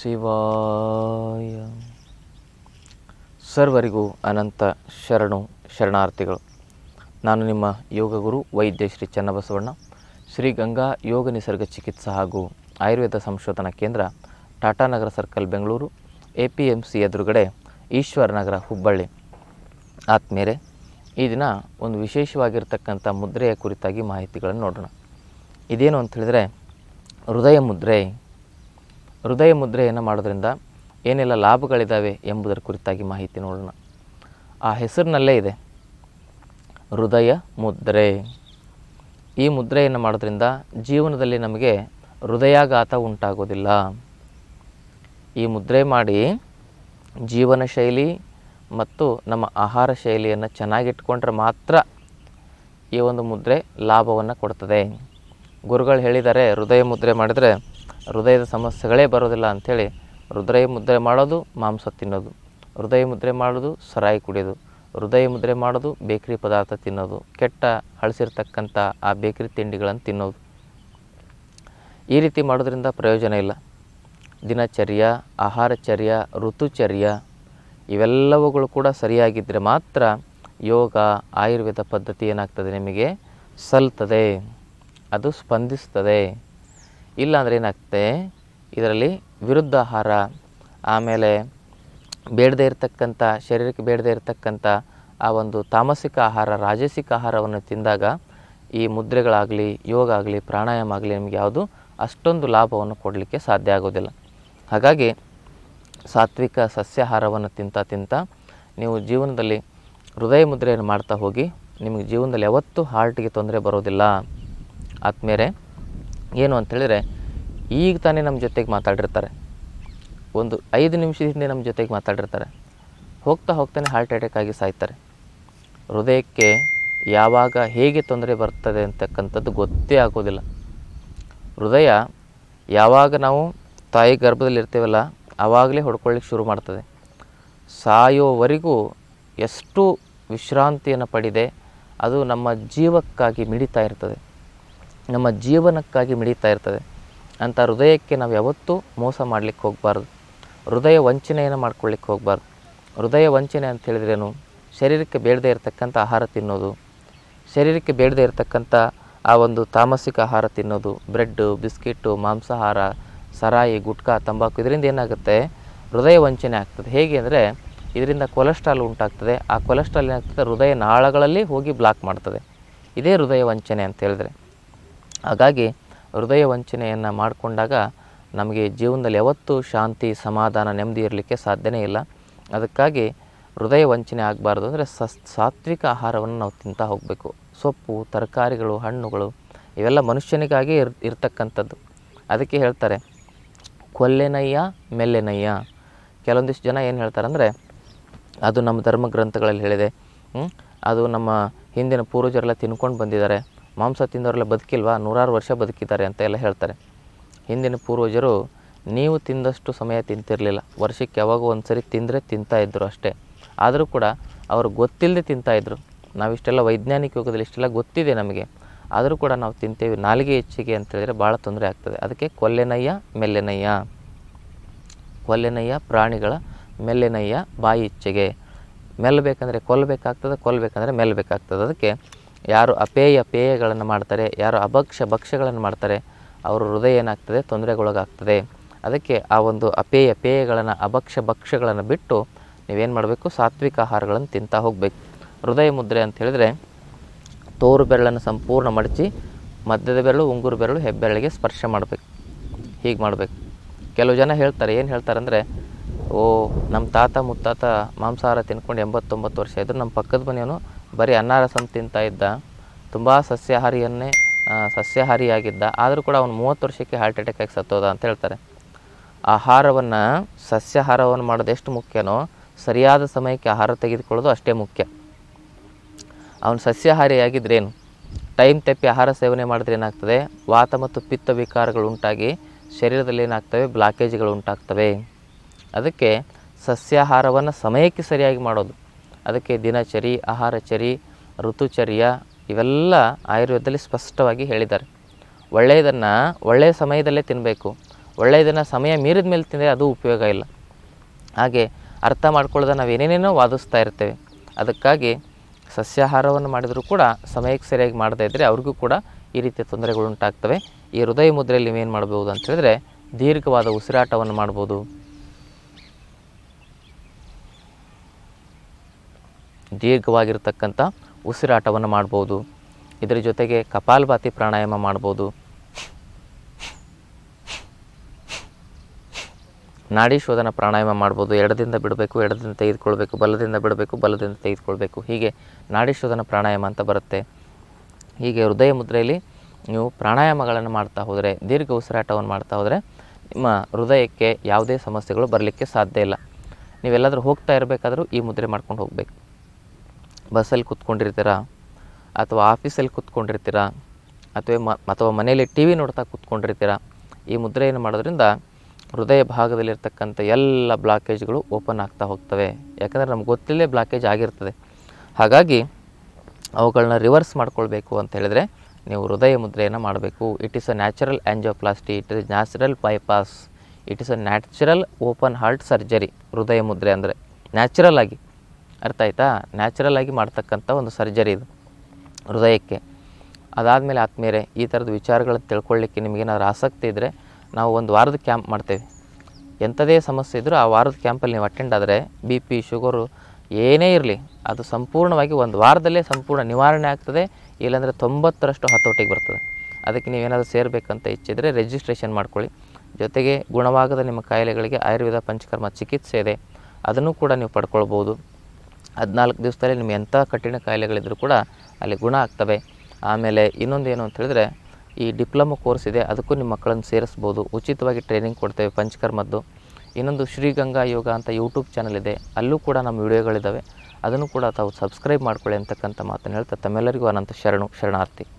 ಶಿವಾಯ ಸರ್ವರಿಗೂ ಅನಂತ ಶರಣು ಶರಣಾರ್ಥಿಗಳು ನಾನು ನಿಮ್ಮ ಯೋಗ ಗುರು ವೈದ್ಯ ಶ್ರೀ ಚನ್ನಬಸವಣ್ಣ ಶ್ರೀ ಗಂಗಾ ಯೋಗ ನಿಸರ್ಗ ಚಿಕಿತ್ಸಾ ಹಾಗೂ ಆಯುರ್ವೇದ ಸಂಶೋಧನಾ ಕೇಂದ್ರ Tatanagar circle Bengaluru A P M C ಎದುರುಗಡೆ ಈಶ್ವರ ನಗರ ಹುಬ್ಬಳ್ಳಿ ಆತ್ಮೀಯರೇ ಈ ದಿನ ಒಂದು ವಿಶೇಷವಾಗಿರ್ತಕ್ಕಂಥ ಮುದ್ರೆಯ ಕುರಿತಾಗಿ ಮಾಹಿತಿಗಳನ್ನು ನೋಡೋಣ ಇದೇನು ಅಂತ ಹೇಳಿದರೆ ಹೃದಯ ಮುದ್ರೆ ಹೃದಯ ಮುದ್ರೆಯನ್ನು ಮಾಡೋದ್ರಿಂದ ಏನೆಲ್ಲ ಲಾಭಗಳಿದ್ದಾವೆ ಎಂಬುದರ ಕುರಿತಾಗಿ ಮಾಹಿತಿ ನೋಡೋಣ ಆ ಹೆಸರಿನಲ್ಲೇ ಇದೆ ಹೃದಯ ಮುದ್ರೆ ಈ ಮುದ್ರೆಯನ್ನು ಮಾಡೋದ್ರಿಂದ ಜೀವನದಲ್ಲಿ ನಮಗೆ ಹೃದಯಾಘಾತ ಉಂಟಾಗೋದಿಲ್ಲ ಈ ಮುದ್ರೆ ಮಾಡಿ ಜೀವನ ಶೈಲಿ ಮತ್ತು ನಮ್ಮ ಆಹಾರ ಶೈಲಿಯನ್ನು ಚೆನ್ನಾಗಿಟ್ಕೊಂಡ್ರೆ ಮಾತ್ರ ಈ ಒಂದು ಮುದ್ರೆ ಲಾಭವನ್ನು ಕೊಡ್ತದೆ ಗುರುಗಳು ಹೇಳಿದ್ದಾರೆ ಹೃದಯ ಮುದ್ರೆ ಮಾಡಿದರೆ ಹೃದಯದ ಸಮಸ್ಯೆಗಳೇ ಬರೋದಿಲ್ಲ ಅಂಥೇಳಿ ಹೃದಯ ಮುದ್ರೆ ಮಾಡೋದು ಮಾಂಸ ತಿನ್ನೋದು ಹೃದಯ ಮುದ್ರೆ ಮಾಡೋದು ಸರಾಯಿ ಕುಡಿಯೋದು ಹೃದಯ ಮುದ್ರೆ ಮಾಡೋದು ಬೇಕರಿ ಪದಾರ್ಥ ತಿನ್ನೋದು ಕೆಟ್ಟ ಹಳಸಿರ್ತಕ್ಕಂಥ ಆ ಬೇಕರಿ ತಿಂಡಿಗಳನ್ನು ತಿನ್ನೋದು ಈ ರೀತಿ ಮಾಡೋದ್ರಿಂದ ಪ್ರಯೋಜನ ಇಲ್ಲ ದಿನಚರ್ಯ ಆಹಾರಚರ್ಯ ಋತುಚರ್ಯ ಇವೆಲ್ಲವುಗಳು ಕೂಡ ಸರಿಯಾಗಿದ್ದರೆ ಮಾತ್ರ ಯೋಗ ಆಯುರ್ವೇದ ಪದ್ಧತಿ ಏನಾಗ್ತದೆ ನಿಮಗೆ ಸಲ್ತದೆ ಅದು ಸ್ಪಂದಿಸ್ತದೆ ಇಲ್ಲಾಂದರೆ ಏನಾಗ್ತದೆ ಇದರಲ್ಲಿ ವಿರುದ್ಧ ಆಹಾರ ಆಮೇಲೆ ಬೇಡದೇ ಇರತಕ್ಕಂಥ ಶರೀರಕ್ಕೆ ಬೇಡದೇ ಇರತಕ್ಕಂಥ ಆ ಒಂದು ತಾಮಸಿಕ ಆಹಾರ ರಾಜಸಿಕ ಆಹಾರವನ್ನು ತಿಂದಾಗ ಈ ಮುದ್ರೆಗಳಾಗಲಿ ಯೋಗ ಆಗಲಿ ಪ್ರಾಣಾಯಾಮ ಆಗಲಿ ನಿಮಗೆ ಯಾವುದು ಅಷ್ಟೊಂದು ಲಾಭವನ್ನು ಕೊಡಲಿಕ್ಕೆ ಸಾಧ್ಯ ಆಗೋದಿಲ್ಲ ಹಾಗಾಗಿ ಸಾತ್ವಿಕ ಸಸ್ಯಾಹಾರವನ್ನು ತಿಂತ ತಿಂತ ನೀವು ಜೀವನದಲ್ಲಿ ಹೃದಯ ಮುದ್ರೆಯನ್ನು ಮಾಡ್ತಾ ಹೋಗಿ ನಿಮಗೆ ಜೀವನದಲ್ಲಿ ಯಾವತ್ತೂ ಹಾರ್ಟಿಗೆ ತೊಂದರೆ ಬರೋದಿಲ್ಲ ಆತ್ಮೇರೆ ಏನು ಅಂತೇಳಿದರೆ ಈಗ ತಾನೇ ನಮ್ಮ ಜೊತೆಗೆ ಮಾತಾಡಿರ್ತಾರೆ ಒಂದು ಐದು ನಿಮಿಷದ ಹಿಂದೆ ನಮ್ಮ ಜೊತೆಗೆ ಮಾತಾಡಿರ್ತಾರೆ ಹೋಗ್ತಾ ಹೋಗ್ತಾನೆ ಹಾರ್ಟ್ ಅಟ್ಯಾಕ್ ಆಗಿ ಸಾಯ್ತಾರೆ ಹೃದಯಕ್ಕೆ ಯಾವಾಗ ಹೇಗೆ ತೊಂದರೆ ಬರ್ತದೆ ಅಂತಕ್ಕಂಥದ್ದು ಗೊತ್ತೇ ಆಗೋದಿಲ್ಲ ಹೃದಯ ಯಾವಾಗ ನಾವು ತಾಯಿ ಗರ್ಭದಲ್ಲಿ ಇರ್ತೀವಲ್ಲ ಆವಾಗಲೇ ಹೊಡ್ಕೊಳ್ಳಿಕ್ಕೆ ಶುರು ಮಾಡ್ತದೆ ಸಾಯೋವರೆಗೂ ಎಷ್ಟು ವಿಶ್ರಾಂತಿಯನ್ನು ಪಡೆದೆ ಅದು ನಮ್ಮ ಜೀವಕ್ಕಾಗಿ ಮಿಡಿತಾ ಇರ್ತದೆ ನಮ್ಮ ಜೀವನಕ್ಕಾಗಿ ಮಿಡಿತಾ ಇರ್ತದೆ ಅಂಥ ಹೃದಯಕ್ಕೆ ನಾವು ಯಾವತ್ತೂ ಮೋಸ ಮಾಡಲಿಕ್ಕೆ ಹೋಗಬಾರ್ದು ಹೃದಯ ವಂಚನೆಯನ್ನು ಮಾಡ್ಕೊಳ್ಳಿಕ್ಕೆ ಹೋಗಬಾರ್ದು ಹೃದಯ ವಂಚನೆ ಅಂತ ಹೇಳಿದ್ರೇನು ಶರೀರಕ್ಕೆ ಬೇಡದೇ ಇರತಕ್ಕಂಥ ಆಹಾರ ತಿನ್ನೋದು ಶರೀರಕ್ಕೆ ಬೇಡದೇ ಇರತಕ್ಕಂಥ ಆ ಒಂದು ತಾಮಸಿಕ ಆಹಾರ ತಿನ್ನೋದು ಬ್ರೆಡ್ಡು ಬಿಸ್ಕಿಟ್ಟು ಮಾಂಸಾಹಾರ ಸರಾಯಿ ಗುಟ್ಕಾ ತಂಬಾಕು ಇದರಿಂದ ಏನಾಗುತ್ತೆ ಹೃದಯ ವಂಚನೆ ಆಗ್ತದೆ ಹೇಗೆ ಅಂದರೆ ಇದರಿಂದ ಕೊಲೆಸ್ಟ್ರಾಲ್ ಉಂಟಾಗ್ತದೆ ಆ ಕೊಲೆಸ್ಟ್ರಾಲ್ ಏನಾಗ್ತದೆ ಹೃದಯ ನಾಳಗಳಲ್ಲಿ ಹೋಗಿ ಬ್ಲಾಕ್ ಮಾಡ್ತದೆ ಇದೇ ಹೃದಯ ವಂಚನೆ ಅಂತ ಹೇಳಿದ್ರೆ ಹಾಗಾಗಿ ಹೃದಯ ವಂಚನೆಯನ್ನು ಮಾಡಿಕೊಂಡಾಗ ನಮಗೆ ಜೀವನದಲ್ಲಿ ಯಾವತ್ತೂ ಶಾಂತಿ ಸಮಾಧಾನ ನೆಮ್ಮದಿ ಇರಲಿಕ್ಕೆ ಸಾಧ್ಯನೇ ಇಲ್ಲ ಅದಕ್ಕಾಗಿ ಹೃದಯ ವಂಚನೆ ಆಗಬಾರ್ದು ಅಂದರೆ ಸಸ್ ಸಾತ್ವಿಕ ಆಹಾರವನ್ನು ನಾವು ತಿಂತಾ ಹೋಗಬೇಕು ಸೊಪ್ಪು ತರಕಾರಿಗಳು ಹಣ್ಣುಗಳು ಇವೆಲ್ಲ ಮನುಷ್ಯನಿಗಾಗಿ ಇರ್ ಇರ್ತಕ್ಕಂಥದ್ದು ಅದಕ್ಕೆ ಹೇಳ್ತಾರೆ ಕೊಲ್ಲೆನಯ್ಯ ಮೆಲ್ಲೆನಯ್ಯ ಕೆಲವೊಂದಿಷ್ಟು ಜನ ಏನು ಹೇಳ್ತಾರೆ ಅಂದರೆ ಅದು ನಮ್ಮ ಧರ್ಮ ಗ್ರಂಥಗಳಲ್ಲಿ ಹೇಳಿದೆ ಹ್ಮ್? ಅದು ನಮ್ಮ ಹಿಂದಿನ ಪೂರ್ವಜರೆಲ್ಲ ತಿನ್ಕೊಂಡು ಬಂದಿದ್ದಾರೆ ಮಾಂಸ ತಿಂದವರೆಲ್ಲ ಬದುಕಿಲ್ವಾ ನೂರಾರು ವರ್ಷ ಬದುಕಿದ್ದಾರೆ ಅಂತ ಎಲ್ಲ ಹೇಳ್ತಾರೆ ಹಿಂದಿನ ಪೂರ್ವಜರು ನೀವು ತಿಂದಷ್ಟು ಸಮಯ ತಿಂತಿರಲಿಲ್ಲ ವರ್ಷಕ್ಕೆ ಯಾವಾಗೋ ಒಂದು ಸರಿ ತಿಂದರೆ ತಿಂತಾ ಇದ್ದರು ಅಷ್ಟೇ ಆದರೂ ಕೂಡ ಅವರು ಗೊತ್ತಿಲ್ಲದೆ ತಿಂತಾಯಿದ್ರು ನಾವಿಷ್ಟೆಲ್ಲ ವೈಜ್ಞಾನಿಕ ಯುಗದಲ್ಲಿ ಇಷ್ಟೆಲ್ಲ ಗೊತ್ತಿದೆ ನಮಗೆ ಆದರೂ ಕೂಡ ನಾವು ತಿಂತೇವೆ ನಾಲಿಗೆ ಹೆಚ್ಚಿಗೆ ಅಂತ ಹೇಳಿದರೆ ಭಾಳ ತೊಂದರೆ ಆಗ್ತದೆ ಅದಕ್ಕೆ ಕೊಲ್ಲೆನಯ್ಯ ಮೆಲ್ಲೆನಯ್ಯ ಕೊಲ್ಲೆನಯ್ಯ ಪ್ರಾಣಿಗಳ ಮೆಲ್ಲೆನಯ್ಯ ಬಾಯಿ ಇಚ್ಛೆಗೆ ಮೆಲ್ಲಬೇಕಂದ್ರೆ ಕೊಲ್ಲಬೇಕಾಗ್ತದೆ ಕೊಲ್ಲಬೇಕಂದ್ರೆ ಮೆಲ್ಲಬೇಕಾಗ್ತದೆ ಅದಕ್ಕೆ ಯಾರು ಅಪೇಯ ಪೇಯಗಳನ್ನು ಮಾಡ್ತಾರೆ ಯಾರು ಅಭಕ್ಷ್ಯ ಭಕ್ಷ್ಯಗಳನ್ನು ಮಾಡ್ತಾರೆ ಅವರ ಹೃದಯ ಏನಾಗ್ತದೆ ತೊಂದರೆಗೊಳಗಾಗ್ತದೆ ಅದಕ್ಕೆ ಆ ಒಂದು ಅಪೇಯ ಪೇಯಗಳನ್ನು ಅಭಕ್ಷ್ಯ ಭಕ್ಷ್ಯಗಳನ್ನು ಬಿಟ್ಟು ನೀವೇನು ಮಾಡಬೇಕು ಸಾತ್ವಿಕ ಆಹಾರಗಳನ್ನು ತಿಂತಾ ಹೋಗಬೇಕು ಹೃದಯ ಮುದ್ರೆ ಅಂತ ಹೇಳಿದರೆ ತೋರು ಬೆರಳನ್ನು ಸಂಪೂರ್ಣ ಮಡಚಿ ಮಧ್ಯದ ಬೆರಳು ಉಂಗುರು ಬೆರಳು ಹೆಬ್ಬೆರಳಿಗೆ ಸ್ಪರ್ಶ ಮಾಡಬೇಕು ಹೀಗೆ ಮಾಡಬೇಕು ಕೆಲವು ಜನ ಹೇಳ್ತಾರೆ ಏನು ಹೇಳ್ತಾರೆ ಅಂದರೆ ಓ ನಮ್ಮ ತಾತ ಮುತ್ತಾತ ಮಾಂಸಾಹಾರ ತಿನ್ಕೊಂಡು ಎಂಬತ್ತೊಂಬತ್ತು ವರ್ಷ ಇದ್ದರು ನಮ್ಮ ಪಕ್ಕದ ಮನೆಯವನು ಬರೀ ಅನ್ನ ರಸಂ ತಿಂತಾ ಇದ್ದ ತುಂಬ ಸಸ್ಯಾಹಾರಿಯನ್ನೇ ಆ, ಸಸ್ಯಾಹಾರಿಯಾಗಿದ್ದ ಆದರೂ ಕೂಡ ಅವನು ಮೂವತ್ತು ವರ್ಷಕ್ಕೆ ಹಾರ್ಟ್ ಅಟ್ಯಾಕ್ ಆಗಿ ಸತ್ತೋದ ಅಂತ ಹೇಳ್ತಾರೆ ಆಹಾರವನ್ನು ಸಸ್ಯಾಹಾರವನ್ನು ಮಾಡೋದು ಎಷ್ಟು ಮುಖ್ಯನೋ ಸರಿಯಾದ ಸಮಯಕ್ಕೆ ಆಹಾರ ತೆಗೆದುಕೊಳ್ಳೋದು ಅಷ್ಟೇ ಮುಖ್ಯ ಅವನು ಸಸ್ಯಾಹಾರಿಯಾಗಿದ್ರೇನು ಟೈಮ್ ತಪ್ಪಿ ಆಹಾರ ಸೇವನೆ ಮಾಡಿದ್ರೆ ಏನಾಗ್ತದೆ ವಾತ ಮತ್ತು ಪಿತ್ತ ವಿಕಾರಗಳು ಉಂಟಾಗಿ ಶರೀರದಲ್ಲಿ ಏನಾಗ್ತವೆ ಬ್ಲಾಕೇಜ್ಗಳು ಉಂಟಾಗ್ತವೆ ಅದಕ್ಕೆ ಸಸ್ಯಾಹಾರವನ್ನು ಸಮಯಕ್ಕೆ ಸರಿಯಾಗಿ ಮಾಡೋದು ಅದಕ್ಕೆ ದಿನಚರಿ ಆಹಾರಚರಿ ಋತುಚರ್ಯ ಇವೆಲ್ಲ ಆಯುರ್ವೇದದಲ್ಲಿ ಸ್ಪಷ್ಟವಾಗಿ ಹೇಳಿದ್ದಾರೆ ಒಳ್ಳೆಯದನ್ನು ಒಳ್ಳೆಯ ಸಮಯದಲ್ಲೇ ತಿನ್ನಬೇಕು ಒಳ್ಳೆಯದನ್ನು ಸಮಯ ಮೀರಿದ ಮೇಲೆ ತಿಂದರೆ ಅದು ಉಪಯೋಗ ಇಲ್ಲ ಹಾಗೆ ಅರ್ಥ ಮಾಡ್ಕೊಳ್ಳೋದ ನಾವು ಏನೇನೇನೋ ವಾದಿಸ್ತಾ ಇರ್ತೇವೆ ಅದಕ್ಕಾಗಿ ಸಸ್ಯಾಹಾರವನ್ನು ಮಾಡಿದರೂ ಕೂಡ ಸಮಯಕ್ಕೆ ಸರಿಯಾಗಿ ಮಾಡದೇ ಇದ್ದರೆ ಅವ್ರಿಗೂ ಕೂಡ ಈ ರೀತಿಯ ತೊಂದರೆಗಳು ಉಂಟಾಗ್ತವೆ ಈ ಹೃದಯ ಮುದ್ರೆಯಲ್ಲಿ ನೀವೇನು ಮಾಡ್ಬೋದು ಅಂತ ಹೇಳಿದ್ರೆ ದೀರ್ಘವಾದ ಉಸಿರಾಟವನ್ನು ಮಾಡ್ಬೋದು ದೀರ್ಘವಾಗಿರ್ತಕ್ಕಂಥ ಉಸಿರಾಟವನ್ನು ಮಾಡ್ಬೋದು ಇದರ ಜೊತೆಗೆ ಕಪಾಲಭಾತಿ ಪ್ರಾಣಾಯಾಮ ಮಾಡ್ಬೋದು ನಾಡಿ ಶೋಧನ ಪ್ರಾಣಾಯಾಮ ಮಾಡ್ಬೋದು ಎಡದಿಂದ ಬಿಡಬೇಕು ಎಡದಿಂದ ತೆಗೆದುಕೊಳ್ಬೇಕು ಬಲದಿಂದ ಬಿಡಬೇಕು ಬಲದಿಂದ ತೆಗೆದುಕೊಳ್ಬೇಕು ಹೀಗೆ ನಾಡಿ ಶೋಧನ ಪ್ರಾಣಾಯಾಮ ಅಂತ ಬರುತ್ತೆ ಹೀಗೆ ಹೃದಯ ಮುದ್ರೆಯಲ್ಲಿ ನೀವು ಪ್ರಾಣಾಯಾಮಗಳನ್ನು ಮಾಡ್ತಾ ಹೋದರೆ ದೀರ್ಘ ಉಸಿರಾಟವನ್ನು ಮಾಡ್ತಾ ಹೋದರೆ ನಿಮ್ಮ ಹೃದಯಕ್ಕೆ ಯಾವುದೇ ಸಮಸ್ಯೆಗಳು ಬರಲಿಕ್ಕೆ ಸಾಧ್ಯ ಇಲ್ಲ ನೀವೆಲ್ಲಾದರೂ ಹೋಗ್ತಾ ಇರಬೇಕಾದ್ರೂ ಈ ಮುದ್ರೆ ಮಾಡ್ಕೊಂಡು ಹೋಗಬೇಕು ಬಸ್ಸಲ್ಲಿ ಕೂತ್ಕೊಂಡಿರ್ತೀರಾ ಅಥವಾ ಆಫೀಸಲ್ಲಿ ಕೂತ್ಕೊಂಡಿರ್ತೀರಾ ಅಥವಾ ಮ ಅಥವಾ ಮನೆಯಲ್ಲಿ ಟಿ ವಿ ನೋಡ್ತಾ ಕೂತ್ಕೊಂಡಿರ್ತೀರಾ ಈ ಮುದ್ರೆಯನ್ನು ಮಾಡೋದ್ರಿಂದ ಹೃದಯ ಭಾಗದಲ್ಲಿರ್ತಕ್ಕಂಥ ಎಲ್ಲ ಬ್ಲಾಕೇಜ್ಗಳು ಓಪನ್ ಆಗ್ತಾ ಹೋಗ್ತವೆ ಯಾಕಂದರೆ ನಮ್ಗೆ ಗೊತ್ತಿಲ್ಲೇ ಬ್ಲಾಕೇಜ್ ಆಗಿರ್ತದೆ ಹಾಗಾಗಿ ಅವುಗಳನ್ನ ರಿವರ್ಸ್ ಮಾಡ್ಕೊಳ್ಬೇಕು ಅಂತ ಹೇಳಿದರೆ ನೀವು ಹೃದಯ ಮುದ್ರೆಯನ್ನು ಮಾಡಬೇಕು it is a natural angioplasty it is natural bypass it is a natural open heart surgery ಹೃದಯ ಮುದ್ರೆ ಅಂದರೆ ನ್ಯಾಚುರಲ್ ಆಗಿ ಅರ್ಥ ಆಯ್ತಾ ನ್ಯಾಚುರಲ್ ಆಗಿ ಮಾಡ್ತಕ್ಕಂಥ ಒಂದು ಸರ್ಜರಿ ಇದು ಹೃದಯಕ್ಕೆ ಅದಾದಮೇಲೆ ಆದ್ಮೇಲೆ ಈ ಥರದ ವಿಚಾರಗಳನ್ನು ತಿಳ್ಕೊಳ್ಳಿಕ್ಕೆ ನಿಮಗೇನಾದ್ರು ಆಸಕ್ತಿ ಇದ್ದರೆ ನಾವು ಒಂದು ವಾರದ ಕ್ಯಾಂಪ್ ಮಾಡ್ತೇವೆ ಎಂಥದೇ ಸಮಸ್ಯೆ ಇದ್ದರೂ ಆ ವಾರದ ಕ್ಯಾಂಪಲ್ಲಿ ನೀವು ಅಟೆಂಡ್ ಆದರೆ ಬಿ ಪಿ ಶುಗರು ಏನೇ ಇರಲಿ ಅದು ಸಂಪೂರ್ಣವಾಗಿ ಒಂದು ವಾರದಲ್ಲೇ ಸಂಪೂರ್ಣ ನಿವಾರಣೆ ಆಗ್ತದೆ ಇಲ್ಲಾಂದರೆ ತೊಂಬತ್ತರಷ್ಟು ಹತೋಟಿಗೆ ಬರ್ತದೆ ಅದಕ್ಕೆ ನೀವೇನಾದರೂ ಸೇರಬೇಕಂತ ಇಚ್ಛಿದ್ರೆ ರಿಜಿಸ್ಟ್ರೇಷನ್ ಮಾಡ್ಕೊಳ್ಳಿ ಜೊತೆಗೆ ಗುಣವಾಗದ ನಿಮ್ಮ ಕಾಯಿಲೆಗಳಿಗೆ ಆಯುರ್ವೇದ ಪಂಚಕರ್ಮ ಚಿಕಿತ್ಸೆ ಇದೆ ಅದನ್ನು ಕೂಡ ನೀವು ಪಡ್ಕೊಳ್ಬೋದು ಹದಿನಾಲ್ಕು ದಿವಸದಲ್ಲಿ ನಿಮ್ಮ ಎಂಥ ಕಠಿಣ ಕಾಯಿಲೆಗಳಿದ್ರೂ ಕೂಡ ಅಲ್ಲಿ ಗುಣ ಆಗ್ತವೆ ಆಮೇಲೆ ಇನ್ನೊಂದು ಏನು ಅಂತ ಹೇಳಿದ್ರೆ ಈ ಡಿಪ್ಲೊಮೊ ಕೋರ್ಸ್ ಇದೆ ಅದಕ್ಕೂ ನಿಮ್ಮ ಮಕ್ಕಳನ್ನು ಸೇರಿಸ್ಬೋದು ಉಚಿತವಾಗಿ ಟ್ರೈನಿಂಗ್ ಕೊಡ್ತೇವೆ ಪಂಚಕರ್ಮದ್ದು ಇನ್ನೊಂದು ಶ್ರೀಗಂಗಾ ಯೋಗ ಅಂತ ಯೂಟ್ಯೂಬ್ ಚಾನಲ್ ಇದೆ ಅಲ್ಲೂ ಕೂಡ ನಮ್ಮ ವಿಡಿಯೋಗಳಿದ್ದಾವೆ ಅದನ್ನು ಕೂಡ ತಾವು ಸಬ್ಸ್ಕ್ರೈಬ್ ಮಾಡ್ಕೊಳ್ಳಿ ಅಂತಕ್ಕಂಥ ಮಾತನ್ನು ಹೇಳ್ತಾ ತಮ್ಮೆಲ್ಲರಿಗೂ ಅನಂತ ಶರಣು ಶರಣಾರ್ಥಿ